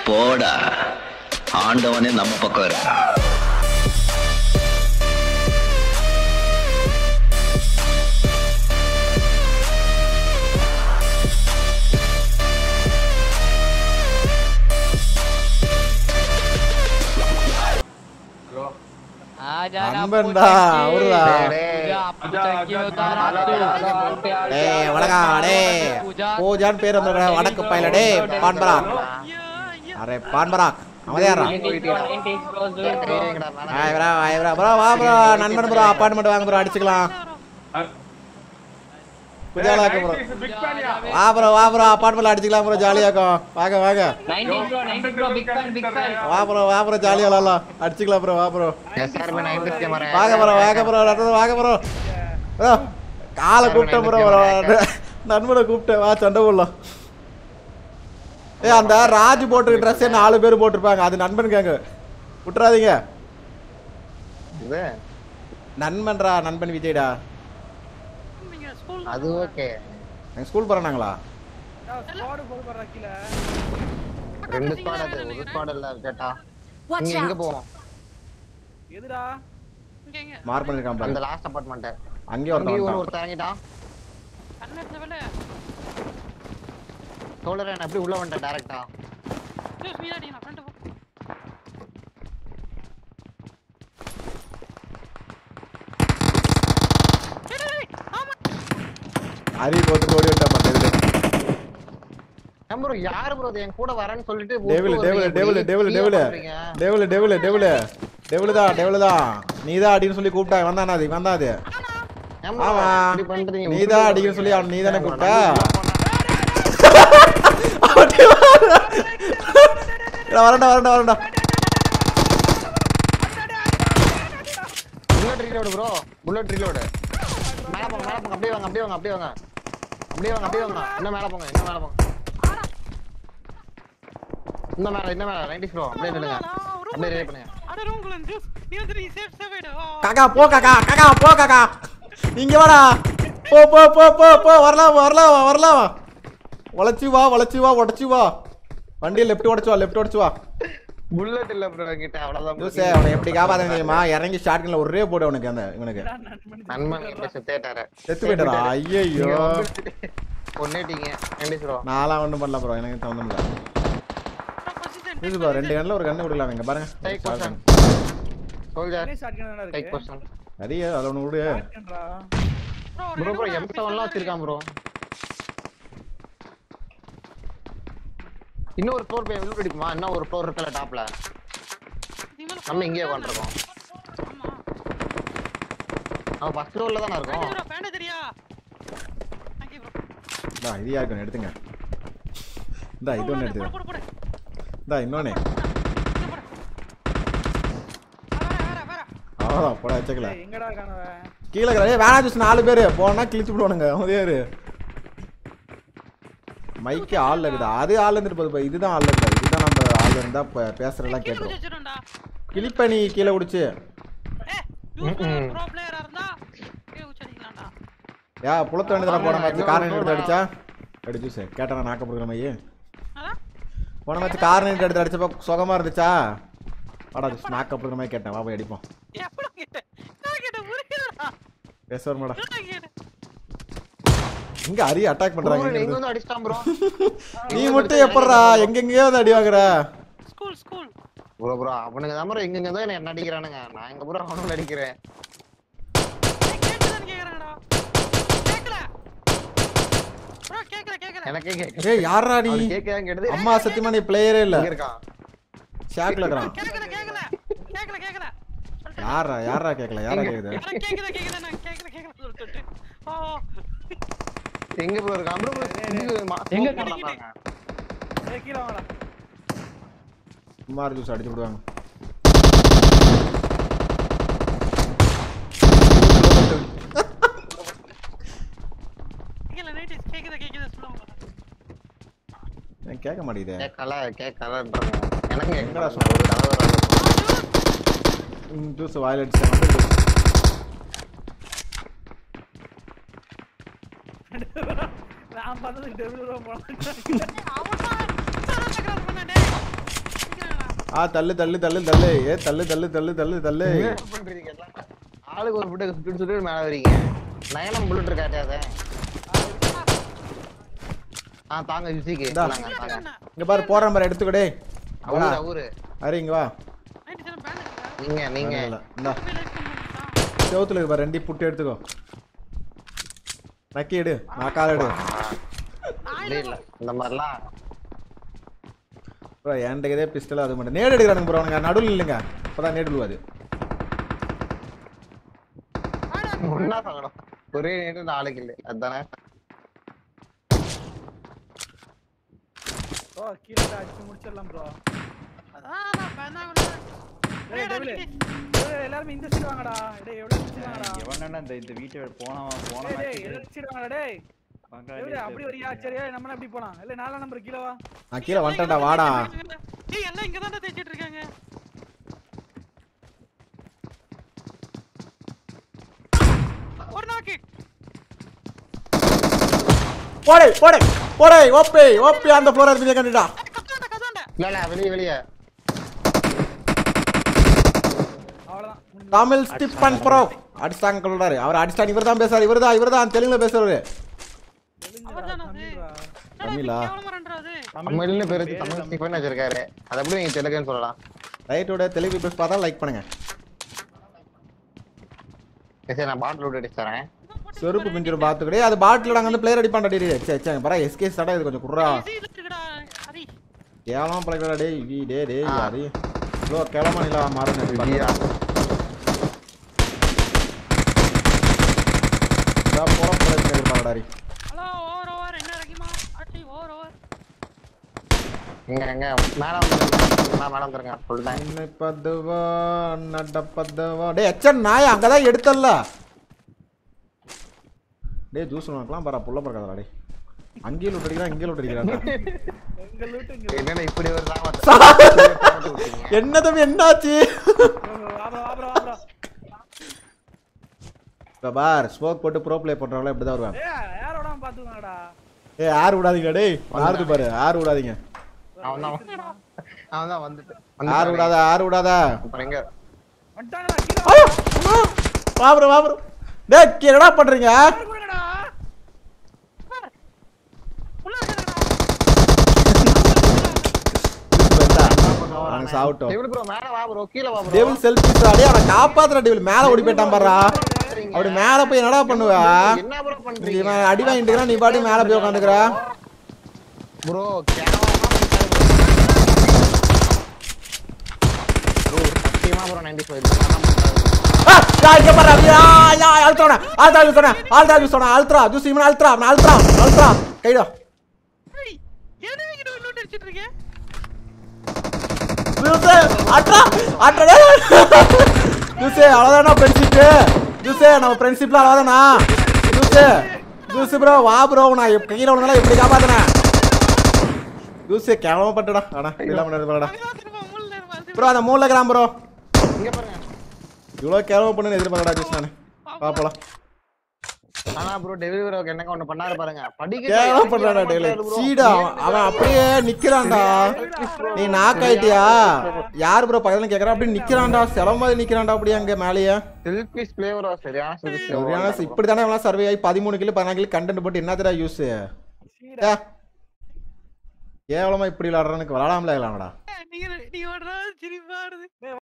போடா ஆண்டவனே நம்ம பக்கம் இருக்கான் நண்பன்டா அவருடா டேய் வணக்கம் டேய் பூஜான்னு பேர் வந்துடுற வடக்கு பயில டேய் பான்பராக் அரே பான்பராக் அவன் யாரா ஆய் ப்ரோ ஆய் ப்ரோ ப்ரோ வா ப்ரோ நண்பன் ப்ரோ அப்பார்ட்மெண்ட் வாங்க ப்ரோ அடிச்சுக்கலாம் புஜாலாக்கு ப்ரோ வா ப்ரோ வா ப்ரோ அப்பார்ட்மெண்ட்ல அடிச்சுக்கலாம் ப்ரோ ஜாலியா இருக்கும் வாங்க வாங்க வா ப்ரோ வா ப்ரோ ஜாலியா விளாடலாம் அடிச்சுக்கலாம் ப்ரோ வா ப்ரோ வாங்க ப்ரோ வாங்க ப்ரோ அடுத்தது வாங்க ப்ரோ ப்ரோ காலை கூப்பிட்டேன் ப்ரோ நண்பனை கூப்பிட்டேன் வா சண்டை போடலாம் ஏ அந்த ராஜ் போட்டிருக்க ட்ரெஸ்ஸே நாலு பேர் போட்டிருப்பாங்க அது நண்பன் கேங்க விட்டுறாதீங்க நண்பன்டா நண்பன் விஜய்டா அது ஓகே எங்க ஸ்கூல் போறானாங்களா ரெண்டு ஸ்குவாட் அது ஒரு ஸ்குவாட் இல்ல கேட்டா Watch இங்க எங்க out! போவோம் மார்க் பண்ணிருக்கான் அந்த பாரு லாஸ்ட் அபார்ட்மெண்ட் அங்கேயே அங்கேயும் ஒருத்தன் ஒருத்தர் இறங்கிட்டான் சோழர் நான் எப்படி உள்ள வந்துட்டேன் டைரக்டா அரி போட்டு ஓடி விட்டா பட்டது ப்ரோ யாரு ப்ரோ என் கூட வரேன்னு சொல்லிட்டு table table table table table table table table table தான் டேபிள் தான் நீதான் அடின்னு சொல்லி கூப்பிட்டாங்க வந்தானா அது வந்தா அது ஆமா நீதான் அடிக்கன்னு சொல்லி அவன் நீதானே கூப்பிட்ட வரண்டா வரண்டா வரண்டா bullet reload bro bullet reload மேல போங்க மேல போங்க அப்படியே வாங்க அப்படியே வாங்க அப்படியே வாங்க அப்படியே வாங்க அப்படியே வாங்க இன்னும் மேல போங்க இன்னும் மேல போங்க இன்னும் மேல இன்னும் மேல 90 ப்ரோ அப்படியே நில்லுங்க அப்படியே ரெடி பண்ணுங்க காக்கா போ காக்கா காக்கா போ காக்கா இங்க வாடா போ போ போ போ போ வரலாம் வரலாம் வா, வரலாம் வா. உழைச்சு வா உழைச்சு வா உடச்சு வா வண்டியை லெஃப்ட் உடச்சு வா லெஃப்ட் உடச்சு வா புல்லட் இல்ல ப்ரோ கிட்ட அவ்வளவுதான் ஜூசே அவனை எப்படி காப்பாத்த தெரியுமா இறங்கி ஸ்டார்டிங்ல ஒரே போடு அவனுக்கு அந்த இவனுக்கு நண்பன் இப்ப செத்தேட்டாரு செத்து போயிட்டாரா ஐயோ கொன்னேட்டீங்க 90 ப்ரோ நான்லாம் ஒண்ணும் பண்ணல ப்ரோ எனக்கு தகுந்த முடியல ஜூஸ் ப்ரோ ரெண்டு கண்ணில் ஒரு கண்ணு கொடுக்கலாம் இங்க பாருங்க take position soldier take position சரியா அதை ஒன்று விடு ப்ரோ ப்ரோ M7 லாம் வச்சிருக்கான் ப்ரோ இன்னொரு ஃப்ளோர் போய் உள்ள அடிக்குமா இன்னும் ஒரு ஃப்ளோர் இருக்கல டாப்ல நம்ம இங்கேயே உட்காந்துருக்கோம் நம்ம ஃபர்ஸ்ட் ஃப்ளோர்ல தானே இருக்கோம் இந்தா இது யாருக்கும் எடுத்துங்க இந்தா இது ஒன்று எடுத்துக்க இந்தா இன்னொன்னு அவ்வளோதான் போட வச்சுக்கல எங்கடா காணவன் கீழே இருக்கிற ஏய், வேணா ஜூஸ் நாலு பேர் போனா கிழிச்சு விடுவானுங்க அதே இரு மைக்கு ஆள் இருக்குதா அது ஆள் இருந்துட்டு போகுது பாரு. இதுதான் ஆள் இருக்கா இதுதான் நம்ம ஆள் இருந்தா ப- பேசுறதெல்லாம் கேட்டுரும் கிளிப்பனி கீழே குடிச்சு யா புலத்த வேண்டியதுல போன மேட்ச் காரணம் எடுத்து அடிச்சா அடி ஜூஸ் கேட்டா நாக்க போடுற மையே போன மேட்ச் காரணம் எடுத்து அடிச்சப்ப சுகமா இருந்துச்சா வாடா ஜூஸ் நாக்க போடுற மாதிரி கேட்டேன் வா போய் அடிப்போம் பேச வரமாடா இங்க அரி அட்டாக் ப்ரோ பண்றாங்க இங்க எங்க இருந்து. வந்து அடிச்சிட்டான் ப்ரோ நீ மட்டும் எப்படிடா எங்கெங்கயோ வந்து அடி வாங்குற ப்ரோ ப்ரோ அவனுங்க தான் ப்ரோ எங்க எங்க தான் என்ன அடிக்கிறானுங்க நான் எங்க ப்ரோ அவனுங்க அடிக்கிறேன் எனக்கே கேட்க ஏய் யாரா நீ கேட்க கேட்டது அம்மா சத்தியமா நீ பிளேயரே இல்ல இங்க இருக்கான் ஷாக்ல இருக்கிறான் யாரா யாரா கேக்கல யாரா கேக்குது எங்க ப்ரோ இருக்கான் ப்ரோ எங்க இருக்கான் ஏய் கீழ வாங்கடா குமார் ஜூஸ் அடிச்சு விடுவாங்க ஏன் கேட்க மாட்டேங்குதே கேட்கல கேட்கலன்றாங்க எனக்கு எங்கடா எங்கடா சொன்ன ஒரு கலவரம் ஜூஸ் வாயில் அடிச்சாங்க நான் பார்த்தது டெபிள் ரூம் போனேன் ஆ தள்ளு தள்ளு தள்ளு தள்ளு ஏ தள்ளு தள்ளு தள்ளு தள்ளு தள்ளு என்ன பண்றீங்க எல்லாம்? ஆளுக்கு ஒரு புட்டு சுட்டு சுட்டு மேல வரீங்க நயனம் புல்லட் இருக்காட்டியாத ஆ தாங்க யுசிக்கு இந்தா. தாங்க தாங்க இங்க பாரு போற நம்பர் எடுத்துக்கடே அவரு அவரு அரே இங்க வா நீங்க நீங்க இல்ல, இல்ல. இந்தா செவுத்துல இருக்கு பாரு ரெண்டி புட்டு எடுத்துக்கோ நக்கி எடு நான் கால் எடு இல்ல இல்ல இந்த மாதிரிலாம் ப்ரோ என்கிட்ட இதே பிஸ்டல் அது மட்டும் நேடு எடுக்கிறானுங்க ப்ரோ அவனுங்க நடுவில் இல்லைங்க அப்பதான் நேடு விழுவாது ஒன்னா சாகணும் ஒரே நேரம் நாளைக்கு இல்லை அதுதானே ப்ரோ கீழே இருந்து அடிச்சு முடிச்சிடலாம் ப்ரோ டேய் டேவிலே டேய், எல்லாரும் இந்த சைடு வாங்கடா டேய் எவ்வளவு இந்த side வாங்கடா எவனா இந்த இந்த வீட்டை போனவன் போன டேய் டேய் match எல்லாம் சைடு வாங்கடா டேய் பங்காளி டேவிலே அப்படி வரியா சரி நம்ம எப்படி போலாம் இல்ல நாலாம் நம்பர் கீழ வா நான் கீழே வந்துட்டேன்டா வாடா ஏய் எல்லாம் இங்க தான் தேய்ச்சிட்டு இருக்காங்க ஒரு நாக்கு போடே போடே போடே ஓப்பே ஓப்பே அந்த ஃப்ளோர் இருக்கு கண்டுடா கத்தாண்ட கத்தாண்ட இல்ல இல்ல வெளிய வெளிய அவ்வளவுதான் முடிஞ்சு. தமிழ் ஸ்டிப்பன் ப்ரோ அடிச்சாங்க சொல்றாரு அவர் அடிச்சாங்க இவர் தான் பேசுறாரு இவர் தான் இவர் தான் தெலுங்குல பேசுறாரு தெலுங்குடா, அவர்தானா அது? தமிழ்டா. தமிழா? கேவலமாறன்றாது தமிழ்னு பேரு தமிழ் ஸ்டிஃபன் வச்சிருக்காரு அது எப்படி நீங்க தெலுங்குன்னு சொல்லலாம் ரைட்டோட தெலுங்கு பீப்புள்ஸ் பார்த்தா லைக் பண்ணுங்க சரி, சரி நான் பாட்டில் விட்டு அடிச்சு தரேன் செருப்பு பிஞ்சிரும் பார்த்துக்கிட்டே அது பாட்டில் நாங்கள் வந்து பிளேயர் அடிப்பான்டா டே டே சே சே பரா எஸ்கே ஸ்டார்டா இது கொஞ்சம் குர்ரா இது இருக்குடா அரி கேவலமா பழக்கிறா டேய் வி டே டே யாரு ப்ரோ கேவலமா நிலா மாறுங்க ஐயா. போற போற இருப்பாங்கடாரி ஹலோ ஓவர் ஓவர் என்ன ரகிமா ஆட்டி ஓவர் ஓவர் இங்க எங்க மேல வந்துருங்க நான் மேல வந்துருங்க சொல்லிட்டேன் என்னை பதுவா நட பதுவா டேய் அச்சன் நாய் அங்கதான் எடுத்தல்ல டேய் ஜூஸ் உனக்கெல்லாம் பாரா புள்ள பறக்காதடா டேய் அங்கேயும் லூட் அடிக்கிறான் இங்கேயும் லூட் அடிக்கிறான்டா எங்க லூட்டு இங்க என்னடா இப்படி ஒரு சாமத்தை என்ன தம்பி என்னாச்சு வா ப்ரோ வா ப்ரோ வா ப்ரோ இப்ப பார் ஸ்மோக் போட்டு ப்ரோ ப்ளே பண்றவங்கள இப்படி தான் வருவாங்க ஏய் யார் விடாம பாத்துக்கோங்கடா ஏய் யார் விடாதீங்க டேய் யாருது பாரு யார் விடாதீங்க அவன் தான் அவன் தான் வந்துட்டு யார் விடாத யார் விடாத அப்புறம் எங்க வந்துட்டாங்கடா கீழ ஐயோ, அம்மா. வா ப்ரோ வா ப்ரோ டேய் கீ- என்னடா பண்றீங்க கொடுங்கடா உள்ள இருக்கடா நாங்க சாப்பிட்டோம் டேவிட் ப்ரோ மேல வா ப்ரோ கீழ வா ப்ரோ டேபிள் செல்ஃபி அடே அவனை காப்பாத்துற டேபிள் மேல ஓடி போயிட்டான் பாருடா அப்படி மேல போய் என்னடா பண்ணுவ என்ன ப்ரோ நீ பண்றீங்க இவன் அடி வாங்கிட்டு இருக்கிறான், நீ பாட்டு மேல போய் உட்காந்துக்கிற ப்ரோ கேவலமா ப்ரோ சத்தியமா ப்ரோ 95 இங்க பாரு அப்படியே, ஆ, யா, அழுத்துறானே, அழுத்தா அழுத்துறானே, அழுத்தா அழுத்துறானே, அழுத்துறா, ஜூஸ் இவனை அழுத்துறா, அவனை அழுத்துறா, அழுத்துறா, கைடா. ஏய் என்ன இங்க லூட் அடிச்சிட்டு இருக்கே ஜூஸு, அட்றா, அட்றா, டேய். ஜூஸு, அவ்வளவுதானா friendship? ஜூஸு, நம்ம friendshipல அவ்வளவுதானா? ஜூஸு, ஜூஸு bro, வா bro, நான் எப்ப கீழே விழுந்தாலும் எப்படி காப்பாத்துனேன்? ஜூஸு, கேவலமா பண்ணிட்டடா. அடா, இதெல்லாம் பண்ணாத பாருடா. திரும்ப முள்ள இருக்கு bro, அந்த மூணுல இருக்கிறான் bro. இங்க பாருங்க இவ்வளவு கேவலமா பண்ணுன்னு எதிர்பார்க்கடா ஜூஸ் நானு. பாப்பலாம். ஆனா ப்ரோ டெவில் ப்ரோக்கு என்ன ஒண்ணு பண்ணாரு பாருங்க படிக்க கேவலமா பண்றான்டா டேய். சீடா, அவன் அவன் அப்படியே நிக்கிறான்டா நீ நாக் ஆயிட்டியா யார் ப்ரோ பக்கத்துல கேக்குறா அப்படி நிக்கிறான்டா சில மாதிரி நிக்கிறான்டா அப்படியே அங்க மேலேயே செல்ஃபி ஃப்ளேவர் சரியான சரியான இப்படி தானே எல்லாம் சர்வே ஆகி பதிமூணு கிலோ பதினாலு கிலோ கண்டென்ட் போட்டு என்னத்தடா யூஸ் கேவலமா இப்படி விளாடுறானுக்கு விளாடாமல விளாடா நீங்க நீ ஓடுறா சிரிப்பா வருது